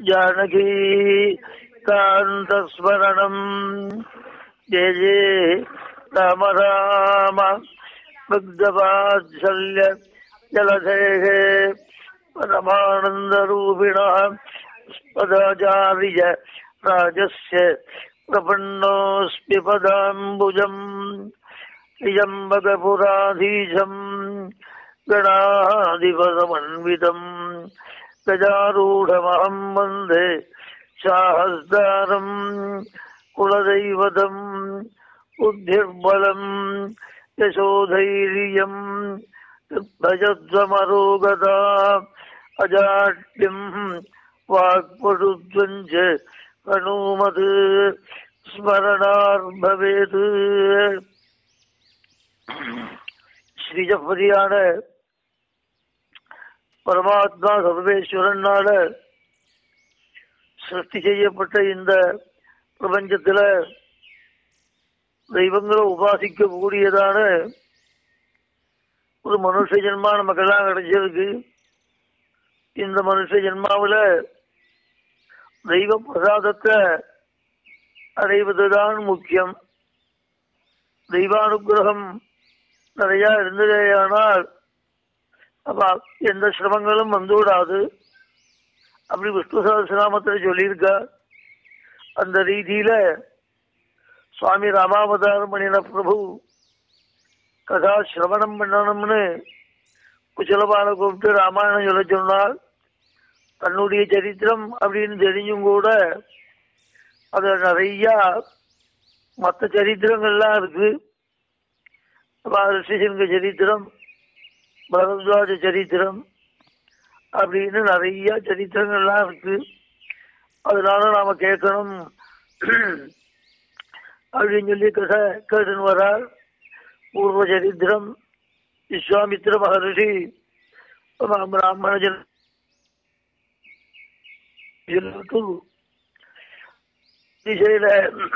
जानकी कान्तस्मरणम् जय जय राम राम मुग्धवात्सल्य जलधेः परमानन्दरूपिणः पदाचार्य राजस्य प्रपन्नोऽस्मि पदाम्बुजम् निजम्बकपुराधीशम् गणाधिपदमन्वितम् गजारूढमहम् वन्दे साहस्दारम् कुलदैवतम् बुद्धिर्बलम् यशोधैर्यम् भजध्वमरोगता अजाड्यम् वाक्पटुत्वम् च हनूमत् ஸ்மரணார்பவேது ஸ்ரீஜப்பதியான பரமாத்மா சர்வேஸ்வரனால சிருஷ்டி செய்யப்பட்ட இந்த பிரபஞ்சத்துல தெய்வங்களை உபாசிக்க கூடியதான ஒரு மனுஷ ஜென்மா நமக்கெல்லாம் கிடைச்சிருக்கு இந்த மனுஷ ஜென்மாவில தெய்வ பிரசாதத்தை அடைவதுதான் முக்கியம் தெய்வானுகிரகம் நிறைய இருந்ததேயானால் அப்ப எந்த சிரமங்களும் வந்துவிடாது அப்படி விஷ்ணு சகசிரநாமத்தில் சொல்லியிருக்க அந்த ரீதியில சுவாமி ராமாவதாரம் பண்ணின பிரபு கதா சிரவணம் பண்ணணும்னு குச்சலபால கூப்பிட்டு ராமாயணம் சொல்ல சொன்னால் தன்னுடைய சரித்திரம் அப்படின்னு தெரிஞ்சும் கூட அதுல நிறைய மற்ற சரித்திரங்கள்லாம் இருக்கு ரிஷிசங்க சரித்திரம் பரத்வாஜ சரித்திரம் அப்படின்னு நிறைய சரித்திரங்கள்லாம் இருக்கு அதனால நாம கேட்கணும் அப்படின்னு சொல்லி கதை கேட்டுன்னு வரார் பூர்வ சரித்திரம் விஸ்வாமித்திர மகர்ஷி பிராமண ஜன திசையில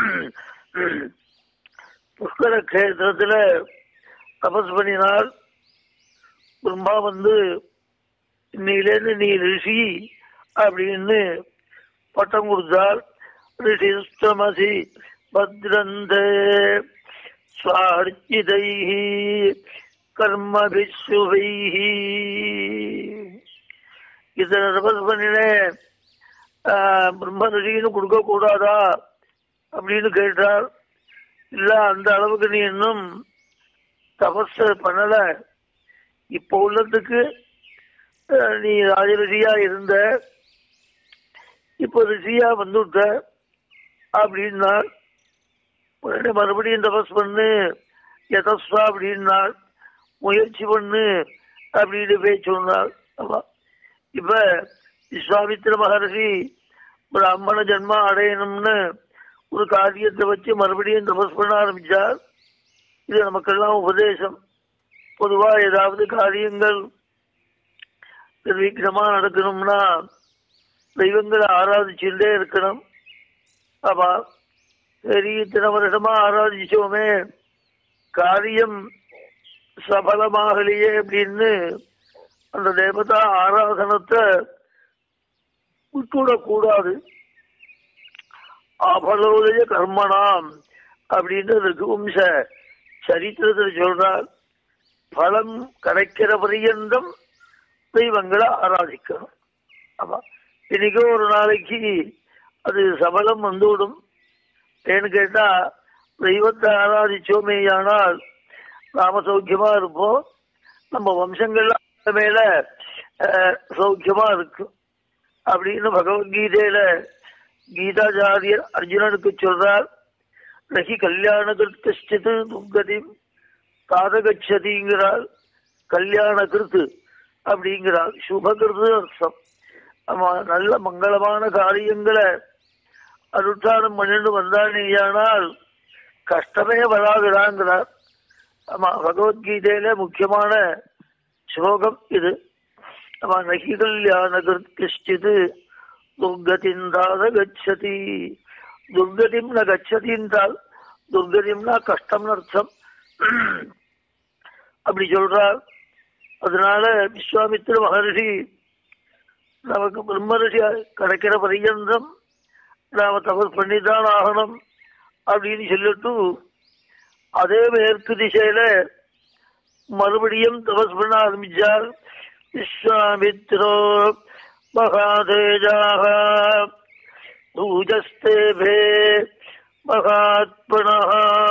புஷ்கர கஷேத்திரத்துல தபஸ் பண்ணினால் பிரம்மா வந்து இன்னையிலேருந்து நீ ரிஷி அப்படின்னு பட்டம் கொடுத்தால் ரிஷிஸ்தமசி பத்ரந்த சுவார்ச்சிதை கர்மபிசுவை இத்தனை தபஸ் பண்ணினேன் பிரம்ம ரிஷின்னு கொடுக்க கூடாதா அப்படின்னு கேட்டார் இல்ல அந்த அளவுக்கு நீ இன்னும் தபஸ் பண்ணல இப்போ உள்ளதுக்கு நீ ராஜரிஷியா இருந்த இப்போ ரிஷியா வந்துட்ட அப்படின்னார் உடனே மறுபடியும் தபஸ் பண்ணு எதஸ்வா அப்படின்னாள் முயற்சி பண்ணு அப்படின்னு பேச்சு சொன்னாள் ஆமா இப்ப விஸ்வாமித்திர மகர்ஷி பிராமண ஜென்மா அடையணும்னு ஒரு காரியத்தை வச்சு மறுபடியும் தபஸ் பண்ண ஆரம்பிச்சார் இது நமக்கெல்லாம் உபதேசம் பொதுவா ஏதாவது காரியங்கள் நிர்வீக்கிரமா நடக்கணும்னா தெய்வங்களை ஆராதிச்சுட்டே இருக்கணும் ஆமா சரி இத்தனை வருஷமா ஆராதிச்சோமே காரியம் சபலமாகலையே அப்படின்னு அந்த தேவதா ஆராதனத்தை விட்டுவிடக்கூடாது அபலோதய கர்மணாம் அப்படின்னு ரகுவம்ச சரித்திரத்தில் சொல்றார் பலம் கிடைக்கிற பரியந்தம் தெய்வங்களை ஆராதிக்கணும் ஆமா இன்னைக்கோ ஒரு நாளைக்கு அது சபலம் வந்துவிடும் ஏன்னு கேட்டா தெய்வத்தை ஆராதிச்சோமேயானால் நாம சௌக்கியமா இருப்போம் நம்ம வம்சங்கள்லாம் மேல சௌக்கியமா இருக்கும் அப்படின்னு பகவத்கீதையில கீதாச்சாரியர் அர்ஜுனனுக்கு சொல்றார் நகி கல்யாண கிருத்திச்சித்து துர்கதி காதகச்சதிங்கிறாள் கல்யாண கிருத்து அப்படிங்கிறாள் சுபகிருத்து அர்த்தம் ஆமா நல்ல மங்களமான காரியங்களை அனுஷ்டானம் பண்ணிட்டு வந்தானேயானால் கஷ்டமே வராதுடாங்கிறார் ஆமா பகவத்கீதையில முக்கியமான ஸ்லோகம் இது ஆமா நகி கல்யாண கிருத்திச்சித்து துர்கதிந்தாத கச்சதி துர்கதிம் ந கச்சதி என்றால் துர்கதிம்னா கஷ்டம்னு அர்த்தம் அப்படி சொல்றார் அதனால விஸ்வாமித்திர மகர்ஷி நமக்கு பிரம்மரிஷி கிடைக்கிற பரியந்தம் நாம தபஸ் பண்ணித்தான் ஆகணும் அப்படின்னு சொல்லிட்டு அதே மேற்கு திசையில மறுபடியும் தபஸ் பண்ண ஆரம்பிச்சார் விஸ்வாமித்ரோ மகாதேஜாக பூஜஸ்தேபே மகாத்மனா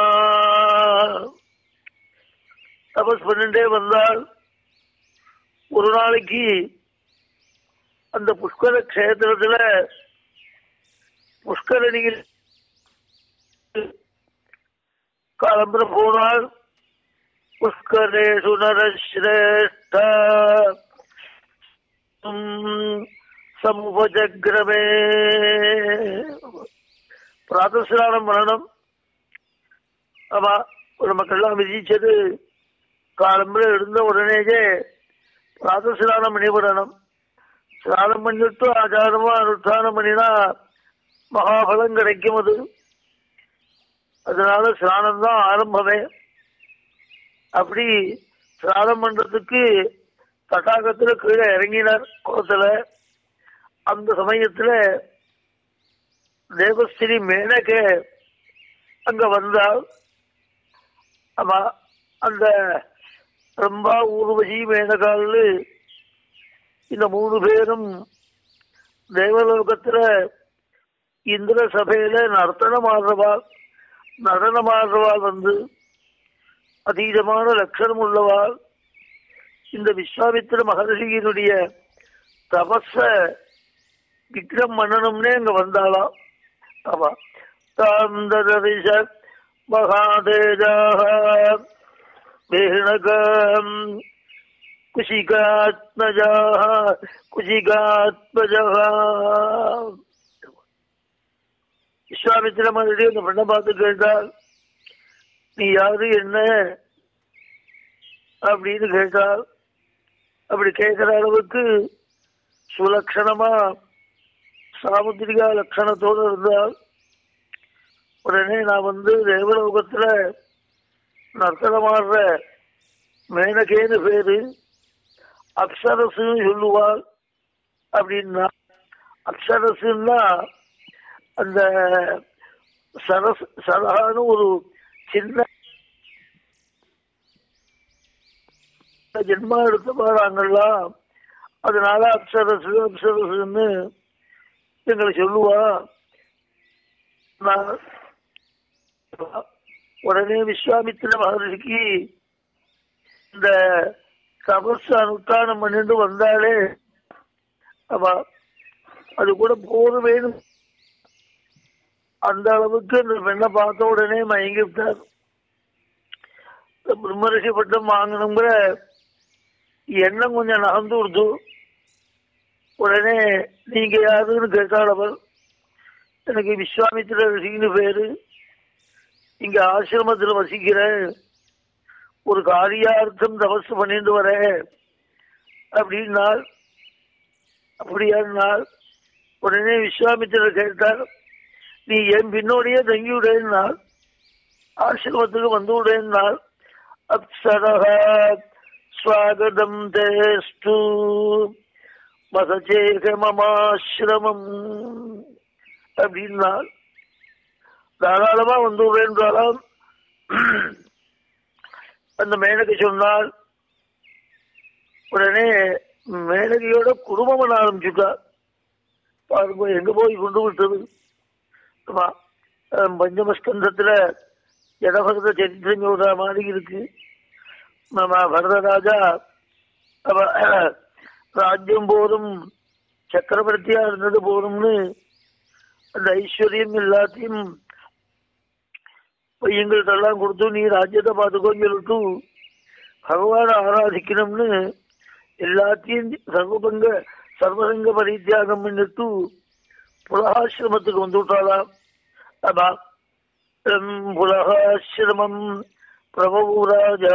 தபஸ் பண்ணிட்டே வந்தால் ஒரு நாளைக்கு அந்த புஷ்கர கஷேத்திரத்துல புஷ்கரணியில் காலம்புற போனால் புஷ்கரேஷு நரஸ்ரேஷ்ட சமுபஜக்ரமே பிராதஸ்நானம் பண்ணணும் ஆமா நமக்கெல்லாம் விதிச்சது காலம்புற இருந்த உடனேயே பிராதஸ்நானம் பண்ணிவிடணும் ஸ்நானம் பண்ணிட்டு ஆச்சாரமா அனுஷ்டானம் பண்ணினா மகாபலம் கிடைக்கும் அது அதனால ஸ்நானம் தான் ஆரம்பமே அப்படி ஸ்நானம் பண்றதுக்கு தடாகத்துல கீழே இறங்கினார் குளத்துல அந்த சமயத்துல தேவஸ்ரீ மேனகே அங்க வந்தால் ஆமா அந்த ரொம்ப ஊர்வசி மேனகால் இந்த மூணு பேரும் தேவலோகத்துல இந்திர சபையில நர்த்தனம் ஆடுறவாள் நடனம் ஆடுறவாள் வந்து அதீதமான லட்சணம் உள்ளவாள் இந்த விஸ்வாமித்திர மகர்ஷியினுடைய தபஸ விக்ரம் மன்னனும்னே அங்க வந்தாளாம் ஆமா தாந்தரிஷ மகாதேஜாக வேணகம் குஷிகாத்மஜா குஷிகாத்மஜா விஸ்வாமித்திர மகர்ஷி அந்த பெண்ணை பார்த்து கேட்டால் நீ யாரு என்ன அப்படின்னு கேட்டால் அப்படி கேட்கிற அளவுக்கு சுலட்சணமா சாமுத்திரிகா லட்சணத்தோடு இருந்தால் உடனே நான் வந்து தேவலோகத்துல நர்த்தனமாடுற மேனகேன்னு பேரு அப்சரசுன்னு சொல்லுவாள் அப்படின்னா அப்சரசுன்னா அந்த சரஸ் சரகான்னு ஒரு சின்ன ஜென்மா எடுத்து பாடாங்கல்ல அதனால அப்சரசு அப்சரசுன்னு எங்களை சொல்லுவா நான் உடனே விஸ்வாமித்திர மகர்ஷிக்கு இந்த தபஸ் அனுஷ்டானம் பண்ணிட்டு வந்தாலே அவ அது கூட போது வேணும் அந்த அளவுக்கு அந்த பெண்ணை பார்த்த உடனே மயங்கி விட்டார் பிரம்மரிஷி பட்டம் வாங்கணுங்கிற எண்ணம் கொஞ்சம் நகர்ந்து கொடுத்து உடனே நீங்க யாருன்னு கேட்டாள் அவர் எனக்கு விஸ்வாமித்திர ரிஷின்னு பேரு இங்க ஆசிரமத்துல வசிக்கிறேன் ஒரு காரியார்த்தம் தபசு பண்ணிட்டு வரேன் அப்படின்னால் அப்படியானால் உடனே விஸ்வாமித்திரர் கேட்டார் நீ என் பின்னோடையே தங்கி விடேன்னால் ஆசிரமத்துக்கு வந்து விடேன்னால் அப்சரக ஸ்வாகதம் தேஸ்து வசச்சேக மமாசிரமம் அப்படின்னால் தாராளமா வந்து விடேன்றாலாம் அந்த மேனகை சொன்னால் உடனே மேனகையோட குடும்பம் பண்ண ஆரம்பிச்சுட்டா பாருங்க எங்க போய் கொண்டு விட்டது ஆமா அஹ் பஞ்சமஸ்கந்தத்துல ஜடபரத சரித்திரம் சொல்ற மாதிரி இருக்கு நம்ம பரதராஜா அவ ராஜ்யம் போதும் சக்கரவர்த்தியா இருந்தது போதும்னு அந்த ஐஸ்வர்யம் எல்லாத்தையும் பையங்கள்ட்டெல்லாம் கொடுத்து நீ ராஜ்யத்தை பார்த்துக்கோன்னு சொல்லிட்டு பகவானை ஆராதிக்கணும்னு எல்லாத்தையும் சர்வபங்க சர்வசங்க பரித்தியாகம் பண்ணிட்டு புலகாசிரமத்துக்கு வந்து விட்டாளாம் ஆமா ஹம், புலகாசிரமம் பிரபு ராஜா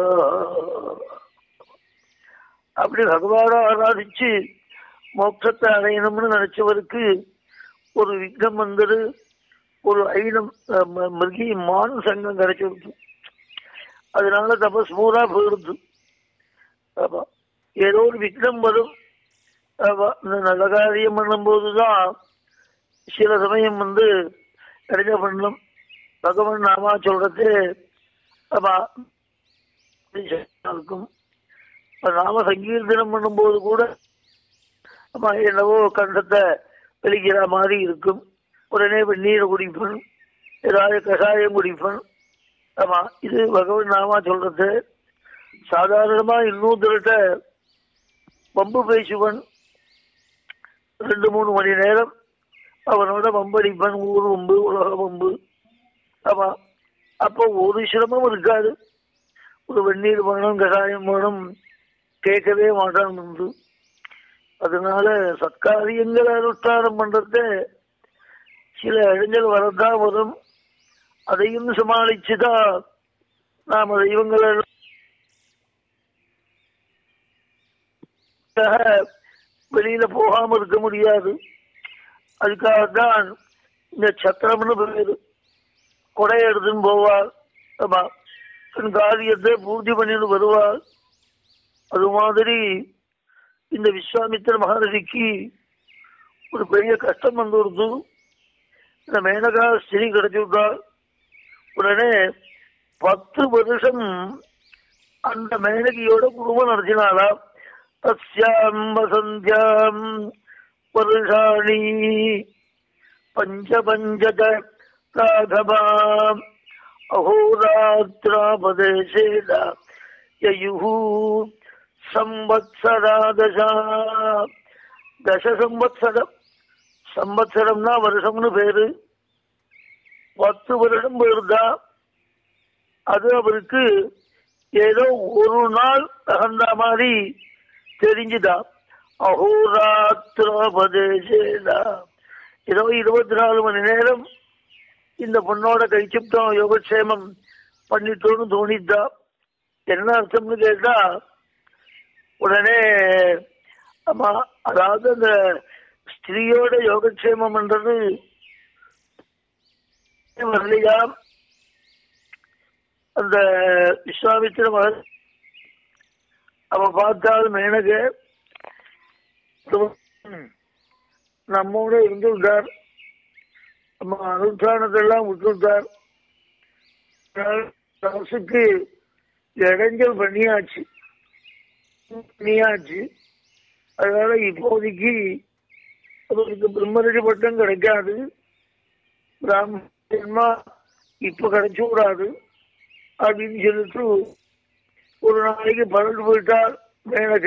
அப்படி பகவானை ஆராதிச்சு மோட்சத்தை அடையணும்னு நினைச்சவருக்கு ஒரு விக்னம் வந்தது ஒரு ஐனம் அஹ், ம- மிருகி மான் சங்கம் கிடைச்சிருக்கு அதனால தபஸ் பூரா போயிடுது ஆமா ஏதோ ஒரு விக்னம் வரும் அவ- இந்த நல்ல காரியம் பண்ணும்போதுதான் சில சமயம் வந்து என்ன பண்ணணும் பகவான் நாமா சொல்றது ஆமா இருக்கும் இப்ப நாம சங்கீர்த்தனம் பண்ணும்போது கூட ஆமா என்னவோ கண்டத்தை வெளிக்கிற மாதிரி இருக்கும் உடனே வெந்நீரை குடிப்பேன் ஏதாவது கஷாயம் குடிப்பேன் ஆமா இது பகவான் நாமா சொல்றது சாதாரணமா இன்னொருத்தர்கிட்ட வம்பு பேசுவன் ரெண்டு மூணு மணி நேரம் அவனோட வம்படிப்பன் ஊர் வம்பு உலக வம்பு ஆமா அப்போ ஒரு சிரமம் இருக்காது ஒரு வெந்நீர் வேணும் கஷாயம் வேணும் கேட்கவே மாட்டான் உண்டு அதனால சத்காரியங்கள் அனுஷ்டானம் பண்றத சில இளைஞர் வரதான் வரும் அதையும் சமாளிச்சுதான் நாம தெய்வங்களை வெளியில போகாம இருக்க முடியாது அதுக்காகத்தான் இந்த சத்திரம்னு பேரு கொடை எடுத்துன்னு போவார் ஆமா தன் காரியத்தை பூர்த்தி பண்ணிட்டு வருவார் அது மாதிரி இந்த விஸ்வாமித்திர மகர்ஷிக்கு ஒரு பெரிய கஷ்டம் வந்து வருது இந்த மேனகா ஸ்திரீ கிடைச்சு விட்டாள் உடனே பத்து வருஷம் அந்த மேனகியோட குடும்பம் நடத்தினாளா தஸ்யாம் வசந்தியாம் வருஷாணி பஞ்ச பஞ்சத ராகவாம் அஹோராத்ராபதேசேன யயுஹு சம்பத்சரா தசா தச சம்பத்சரம் சம்பத்சரம்னா வருஷம்னு பேரு பத்து வருடம் பேருதா அது அவருக்கு ஏதோ ஒரு நாள் தகுந்த மாதிரி தெரிஞ்சுதா அஹோராத்திரோபதேசேதா ஏதோ இருபத்தி நாலு மணி நேரம் இந்த பொண்ணோட கழிச்சுட்டோம் யோகக்ஷேமம் பண்ணிட்டோம்னு தோணித்தா என்ன அர்த்தம்னு கேட்டா உடனே ஆமா அதாவது அந்த ஸ்திரீயோட யோகக்ஷேமம் பண்றது வரலையா அந்த விஸ்வாமித்திர மகன் அவ பார்த்தால் மேனக நம்மோட இருந்து விட்டார் நம்ம அனுஷ்டானத்தெல்லாம் விட்டுவிட்டார் அரசுக்கு இடைஞ்சல் பண்ணியாச்சு பண்ணியாச்சு அதனால இப்போதைக்கு அவருக்கு பிரம்மரடி பட்டம் கிடைக்காது பிராமணமா இப்ப கிடைச்சு கூடாது அப்படின்னு சொல்லிட்டு ஒரு நாளைக்கு பறந்து போயிட்டார் மேனக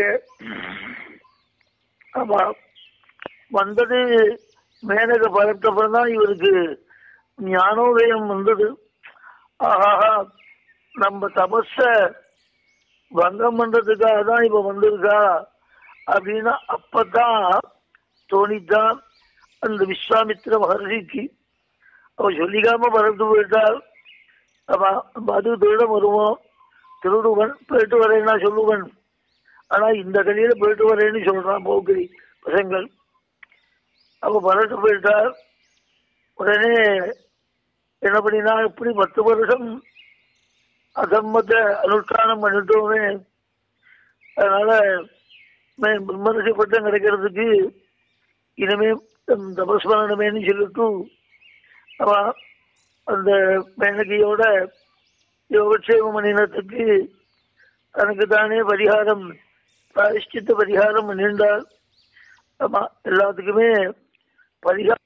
ஆமா வந்தது மேனக பறத்தப்பறம் தான் இவருக்கு ஞானோதயம் வந்தது ஆஹா நம்ம தபஸ பங்கம் பண்றதுக்காக தான் இப்ப வந்திருக்கா அப்படின்னா அப்பதான் தோணித்தான் அந்த விஸ்வாமித்திர மகர்ஷிக்கு அவ சொல்லிக்காம பறந்து போயிட்டாள் ஆமா அது திருடம் வருவோம் திருடுவன் போயிட்டு வரேன்னா சொல்லுவன் ஆனா இந்த கலியில போயிட்டு வரேன்னு சொல்றான் போக்கிரி பசங்கள் அவ பறந்து போயிட்டார் உடனே என்ன பண்ணினா இப்படி பத்து வருஷம் அசம்மத்தை அனுஷ்டானம் பண்ணிட்டோமே அதனால மே- பிரம்மரிஷி பட்டம் கிடைக்கிறதுக்கு இனிமே தபஸ் பண்ணணுமேன்னு சொல்லிட்டு அவன் அந்த மேனகியோட யோகக்ஷேம மணினத்துக்கு தனக்கு தானே பரிகாரம் பிராயஷ்சித்த பரிகாரம் பண்ணிண்டாள் ஆமா எல்லாத்துக்குமே பரிகாரம்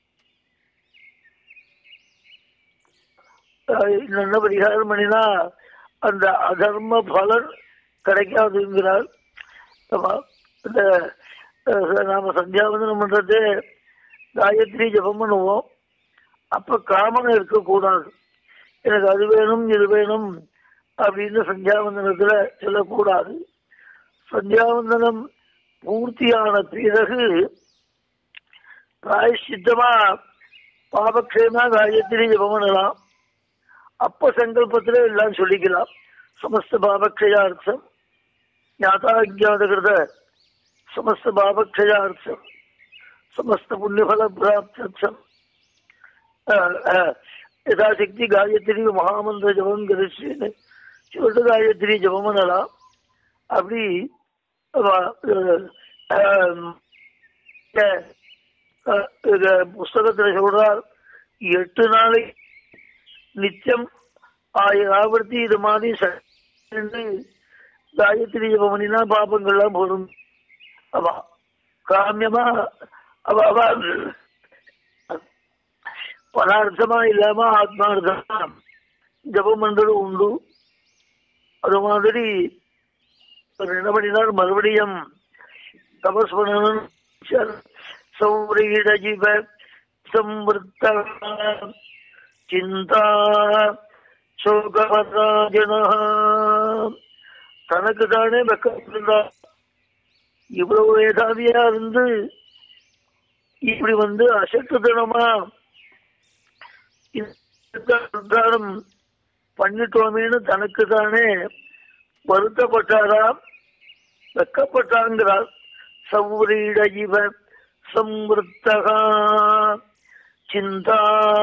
என்ன பரிகாரம் பண்ணினா அந்த அதர்ம பலன் கிடைக்காதுங்கிறார் ஆமா இந்த அஹ், நாம சந்தியாவந்தனம் பண்றது காயத்ரி ஜபம் பண்ணுவோம் அப்ப காமனை இருக்கக்கூடாது எனக்கு அது வேணும் இது வேணும் அப்படின்னு சந்தியாவந்தனத்துல சொல்லக்கூடாது சந்தியாவந்தனம் பூர்த்தியான பிறகு பிராயஷ்சித்தமா பாபக்ஷேமா காயத்ரி ஜபம் பண்ணலாம் அப்ப சங்கல்பத்துல எல்லாம் சொல்லிக்கலாம் சமஸ்த பாபக்ஷயார்த்தம் ஞாதாஜாதகிருத சமஸ்த பாபக்ஷயார்த்தம் சமஸ்த புண்ணியபல பிராப்தம் யதாசக்தி காயத்ரி மகாமந்திர ஜபம் கரிசின்னு சொல்லிட்டு காயத்ரி ஜபம் பண்ணலாம் அப்படி அஹ், ஆம், அஹ், அஹ், இது புஸ்தகத்துல சொல்றார் எட்டு நாளை நித்தியம் ஆயிரம் ஆவர்த்தி இது மாதிரி சென்று காயத்ரி ஜபம் பண்ணினா பாப்பங்கள்லாம் போடும் அவ காமியமா அவ அவ பரார்த்தமா இல்லாம ஆத்மார்த்தமா ஜபம் பண்றது உண்டு அது மாதிரி அவர் என்ன பண்ணினார் மறுபடியும் தபஸ் பண்ணணும் சௌரீட ஜீவ சம்வர்த்த சிந்தா சோகவராஜன தனக்கு தானே வெக்கப்பட்டிருந்தார் இவ்வளவு ஏதாவியா இருந்து இப்படி வந்து அசட்டுத்தனமா நிர்தாரம் பண்ணிட்டோமேனு தனக்கு தானே வருத்தப்பட்டாரா வெக்கப்பட்டாங்கிறார் சௌரீட இவ சம்வத்தகா சிந்தா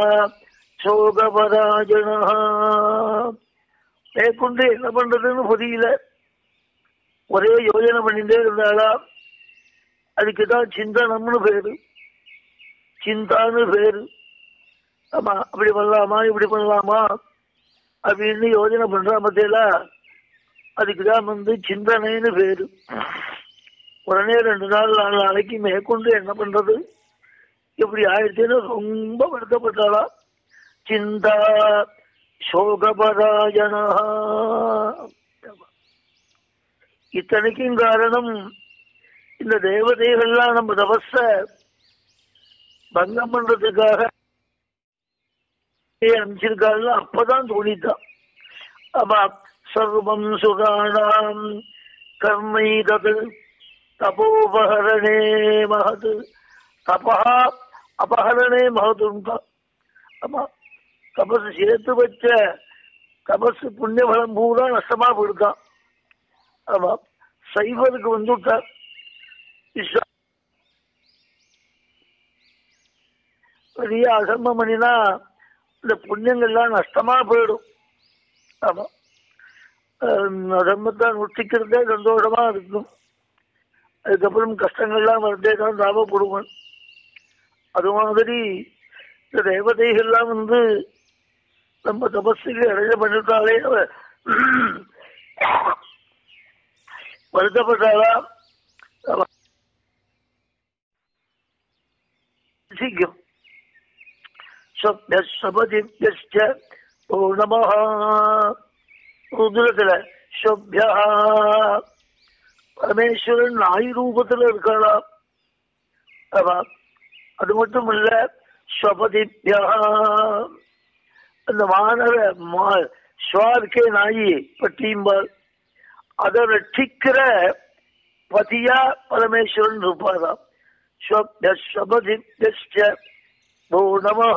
சோகபராஜனா மேற்கொண்டு என்ன பண்றதுன்னு புரியல ஒரே யோஜனை பண்ணிட்டே இருந்தாளா அதுக்குதான் சிந்தனம்னு பேரு சிந்தான்னு பேரு ஆமா அப்படி பண்ணலாமா இப்படி பண்ணலாமா அப்படின்னு யோஜனை பண்றா மத்தியில அதுக்குதான் வந்து சிந்தனைன்னு பேரு உடனே ரெண்டு நாள் நாலு நாளைக்கு மேற்கொண்டு என்ன பண்றது இப்படி ஆயிடுச்சுன்னு ரொம்ப வருத்தப்பட்டாளா சிந்தா சோகபராஜனா இத்தனைக்கும் காரணம் இந்த தேவதைகள்லாம் நம்ம தபஸ பங்கம் பண்றதுக்காக அனுப்பிச்சிருக்காள் அப்பதான் தோணித்தான் ஆமா சர்வம் சுகானாம் கர்மை தது தபோபகரணே மகது தபா அபகரணே மகதுண்டா ஆமா தபசு சேர்த்து வச்ச தபசு புண்ணிய பலம் பூரா நஷ்டமா போயிருக்கான் ஆமா சைவருக்கு வந்துட்டார் விஸ்வா- பெரிய அகர்மம் பண்ணினா இந்த புண்ணியங்கள்லாம் நஷ்டமா போயிடும் ஆமா அஹ் அதர்மத்தை நுட்டிக்கிறதே சந்தோஷமா இருக்கும் அதுக்கப்புறம் கஷ்டங்கள்லாம் வரதே தான் லாபப்படுவன் அது மாதிரி இந்த தேவதைகள்லாம் வந்து நம்ம தபஸுக்கு இடையில பண்ணிட்டாலே அவ வருத்தப்பட்டாளா அவ சீக்கிரம் சபதிபியஸ்ச ஓ நமஹ ருத்ரத்துல சொப்யா பரமேஸ்வரன் நாய் ரூபத்துல இருக்காளா ஆமா அது மட்டும் இல்ல ஸ்வபதிபியா அந்த வானர மா- ஸ்வார்க்கே நாயி பட்டியும்பால் அதை ரட்சிக்கிற பதியா பரமேஸ்வரன் இருப்பாராம் ஸ்வப்ய ஸ்வபதிபியஸ்ச ஓ நமஹ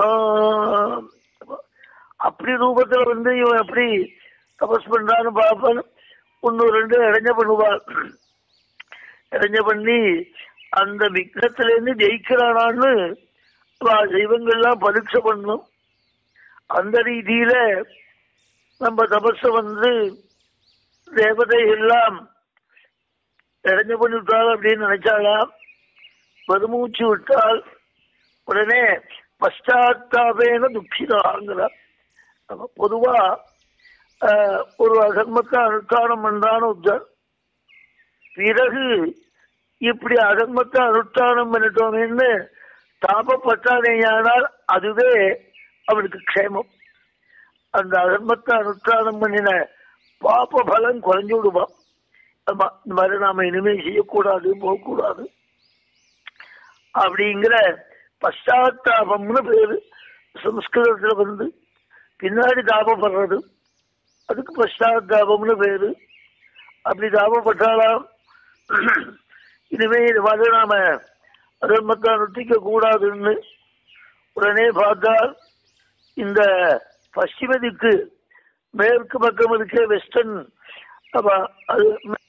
அப்படி ரூபத்துல வந்து இவன் எப்படி தபஸ் பண்றான்னு பார்ப்பான் ஒன்னு ரெண்டு இடைஞ்ச பண்ணுவாள் இடைஞ்ச பண்ணி அந்த விக்னத்துல இருந்து ஜெயிக்கிறானான்னு அவ தெய்வங்கள்லாம் பரீட்சை பண்ணும் அந்த ரீதியில நம்ம தபஸ வந்து தேவதை எல்லாம் இடைஞ்ச பண்ணிவிட்டாள் அப்படின்னு நினைச்சாலாம் பெருமூச்சு விட்டால் உடனே பஷ்டாத்தாபேன துக்கிதாங்கிறார் நம்ம பொதுவா ஆஹ், ஒரு அகர்மத்தை அனுஷ்டானம் பண்றான்னு உத்தர் பிறகு இப்படி அகர்மத்தை அனுஷ்டானம் பண்ணிட்டோமேன்னு தாபப்பட்டானேயானால் அதுவே அவனுக்கு க்ஷேமம் அந்த அகர்மத்தை அனுஷ்டானம் பண்ணின பாப பலம் குறைஞ்சு விடுவான் ஆமா இந்த மாதிரி நாம இனிமே செய்யக்கூடாது போகக்கூடாது அப்படிங்கிற பశ్చాத்தாபம்னு பேரு சம்ஸ்கிருதத்துல வந்து பின்னாடி தாபப்படுறது அதுக்கு பశ్చాத்தாபம்னு பேரு அப்படி தாபப்பட்டாலாம் இனிமே இது மாதிரி நாம அதர்மத்தை நுட்டிக்க கூடாதுன்னு உடனே பார்த்தால் இந்த பশ্চিம திக்கு மேற்கு பக்கம் இருக்க வெஸ்டர்ன் அப்ப அது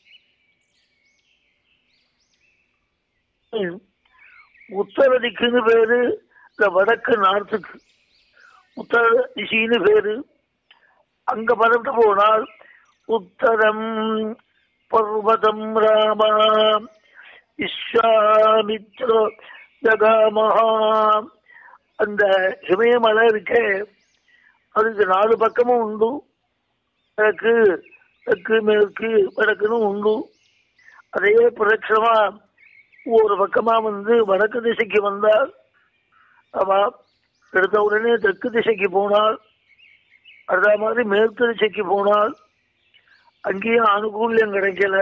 உத்தர திக்குன்னு பேரு இந்த வடக்கு நார்த்துக்கு உத்தர திசைன்னு பேரு அங்க பரவிட்டு போனால் உத்தரம் பர்வதம் ராமா விஸ்வாமித்ரோ ஜகாமஹா அந்த இமயமலை இருக்கே அதுக்கு நாலு பக்கமும் உண்டு கிழக்கு தெற்கு மேற்கு வடக்குன்னு உண்டு அதே பிரதட்சணமா ஒரு பக்கமா வந்து வடக்கு திசைக்கு வந்தால் அவா எடுத்த உடனே தெற்கு திசைக்கு போனால் அதே மாதிரி மேற்கு திசைக்கு போனால் அங்கேயும் அனுகூல்யம் கிடைக்கல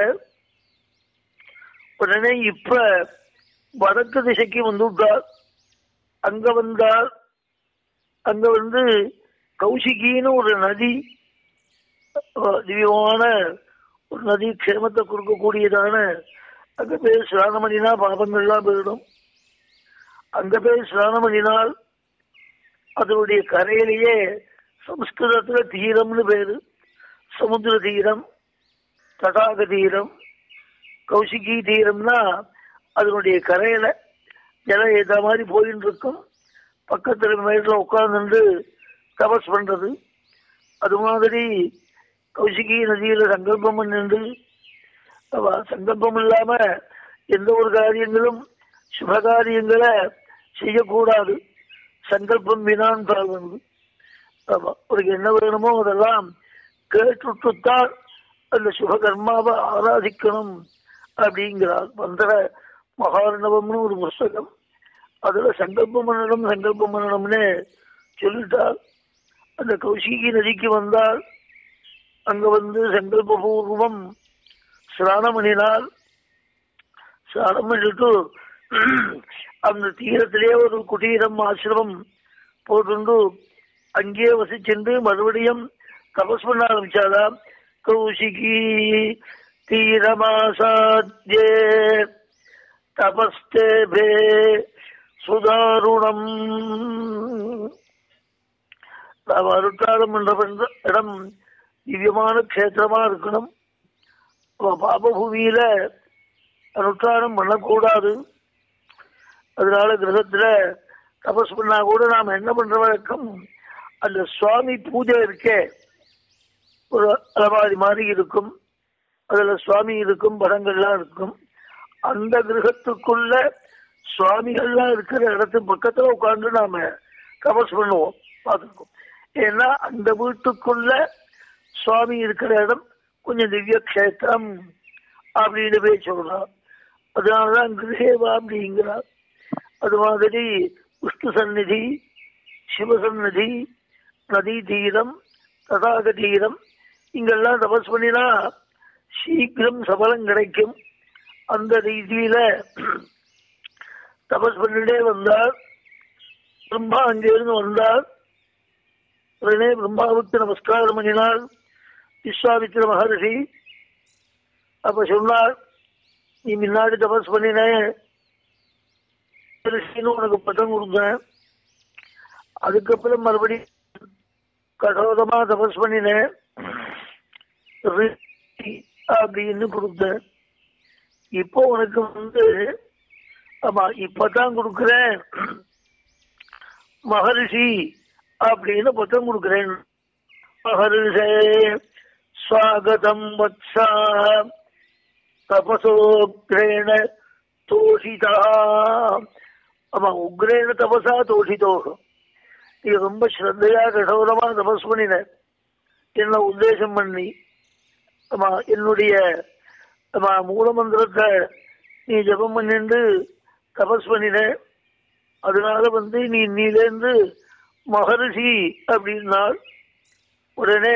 உடனே இப்ப வடக்கு திசைக்கு வந்து விட்டார் அங்க வந்தால் அங்க வந்து கௌசிகின்னு ஒரு நதி அஹ், திவ்யமான ஒரு நதி க்ஷேமத்தை கொடுக்கக்கூடியதான அங்க போய் ஸ்நானம் பண்ணினா பாபங்கள்லாம் போயிடும் அங்க போய் ஸ்நானம் பண்ணினால் அதனுடைய கரையிலேயே சம்ஸ்கிருதத்துல தீரம்னு பேரு சமுத்திர தீரம் தடாக தீரம் கௌசிகி தீரம்னா அதனுடைய கரையில ஜலம் ஏற்ற மாதிரி போயின்னு இருக்கும் பக்கத்துல மேல உட்கார்ந்து தபஸ் பண்றது அது மாதிரி கௌசிகி நதியில சங்கல்பம் பண்ணிண்டு அவ சங்கல்பம் இல்லாம எந்த ஒரு காரியங்களும் சுப காரியங்களை செய்யக்கூடாது சங்கல்பம் வினான் வந்து ஆமா அவருக்கு என்ன வேணுமோ அதெல்லாம் கேட்டுத்தான் அந்த சுபகர்மாவை ஆராதிக்கணும் அப்படிங்கிறார் மந்திர மகாரணவம்னு ஒரு புஸ்தகம் அதுல சங்கல்பம் பண்ணணும் சங்கல்பம் பண்ணணும்னு சொல்லிட்டார் அந்த கௌசிகி நதிக்கு வந்தால் அங்க வந்து சங்கல்பபூர்வம் ஸ்நானம் பண்ணினால் ஸ்நானம் பண்ணிட்டு அந்த தீரத்திலே ஒரு குடீரம் ஆசிரமம் போட்டு அங்கேயே வசிச்சென்று மறுபடியும் தபஸ் பண்ண ஆரம்பிச்சாரா கௌசிகி தீரமாசாத்தியே தபஸ்தேபே சுதாருணம் நாம் அருட்டாளம் என்ற பண்ற இடம் திவ்யமான க்ஷேத்திரமா இருக்கணும் அவ பாபபூமியில அனுஷ்டானம் பண்ணக்கூடாது அதனால கிரகத்துல தபஸ் பண்ணா கூட நாம் என்ன பண்ற வழக்கம் அந்த சுவாமி பூஜை இருக்கே ஒரு அலமாரி மாதிரி இருக்கும் அதுல சுவாமி இருக்கும் படங்கள்லாம் இருக்கும் அந்த கிரகத்துக்குள்ள சுவாமிகள்லாம் இருக்கிற இடத்து பக்கத்துல உட்கார்ந்து நாம தபஸ் பண்ணுவோம் பார்த்துருக்கோம் ஏன்னா அந்த வீட்டுக்குள்ள சுவாமி இருக்கிற இடம் கொஞ்சம் திவ்ய கஷேத்திரம் அப்படின்னு போய் சொல்றார் அதனாலதான் கிரகேவா அப்படிங்கிறார் அது மாதிரி விஷ்ணு சந்நிதி சிவசந்நிதி நதி தீரம் தடாக தீரம் இங்கெல்லாம் தபஸ் பண்ணினா சீக்கிரம் சபலம் கிடைக்கும் அந்த ரீதியில தபஸ் பண்ணிட்டே வந்தார் பிரம்மா அங்கிருந்து வந்தார் உடனே பிரம்மாவுக்கு நமஸ்காரம் பண்ணினார் விஸ்வாமித்திர மகர்ஷி அப்ப சொன்னார் நீ முன்னாடி தபஸ் பண்ணின ரிஷின்னு உனக்கு பட்டம் கொடுத்தேன் அதுக்கப்புறம் மறுபடியும் கடோதமா தபஸ் பண்ணினேன் ரிஷி அப்படின்னு கொடுத்தேன் இப்போ உனக்கு வந்து ஆமா இப்பதான் கொடுக்கிறேன் மகரிஷி அப்படின்னு பட்டம் கொடுக்கிறேன் மகரிஷே ஸ்வாகதம் வத்சா தபசோக்ரேண தோஷிதா ஆமா உக்ரேண தபசா தோஷிதோகம் நீ ரொம்ப ஸ்ரத்தையா கடவுளமா தபஸ் பண்ணின என்ன உத்தேசம் பண்ணி ஆமா என்னுடைய ஆமா மூலமந்திரத்தை நீ ஜபம் பண்ணிட்டு தபஸ் பண்ணின அதனால வந்து நீ நீலேருந்து மகரிஷி அப்படின்னாள் உடனே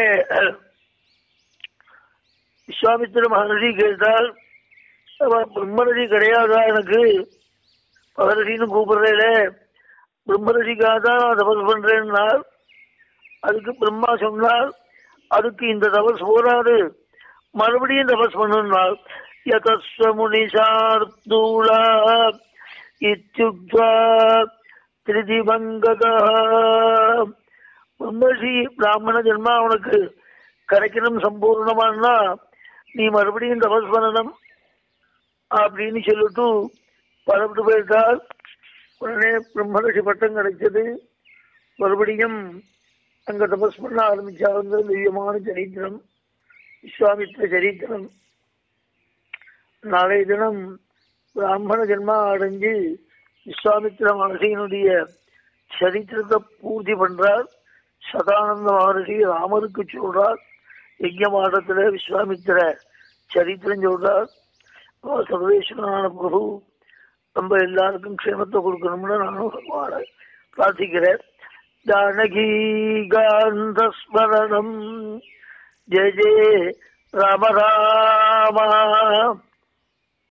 விஸ்வாமித்திர மகரிஷி கேட்டால் அவன் பிரம்மரிஷி கிடையாதா எனக்கு மகரிஷின்னு கூப்பிடுறேல பிரம்மரிஷிக்காக தான் நான் தபஸ் பண்றேன்னார் அதுக்கு பிரம்மா சொன்னார் அதுக்கு இந்த தபஸ் போராது மறுபடியும் தபஸ் பண்ணுனார் யதஸ்வ முனிஷார்தூலா இத்யுக்த்வா திருதிபங்கதா பிரம்மர்ஷி பிராமண ஜென்மா அவனுக்கு கிடைக்கணும் சம்பூர்ணமானா நீ மறுபடியும் தபஸ் பண்ணணும் அப்படின்னு சொல்லிட்டு பரப்பிட்டு போயிட்டால் உடனே பிரம்மரிஷி பட்டம் கிடைச்சது மறுபடியும் அங்க தபஸ் பண்ண ஆரம்பிச்சாங்க திவ்யமான சரித்திரம் விஸ்வாமித்திர சரித்திரம் நாளைய தினம் பிராமண ஜென்மா அடைஞ்சு விஸ்வாமித்திர மகர்ஷியினுடைய சரித்திரத்தை பூர்த்தி பண்றார் சதானந்த மகர்ஷி ராமருக்கு சொல்றார் யஜ்ய மாடத்துல விஸ்வாமித்திர சரித்திரம் சொல்றார் அவர் சர்வேஸ்வரனான பிரபு நம்ம எல்லாருக்கும் க்ஷேமத்தை கொடுக்கணும்னு நானும் பகவானை பிரார்த்திக்கிறேன் ஜானகி காந்த ஸ்மரணம் ஜெய ஜெய ராம ராமா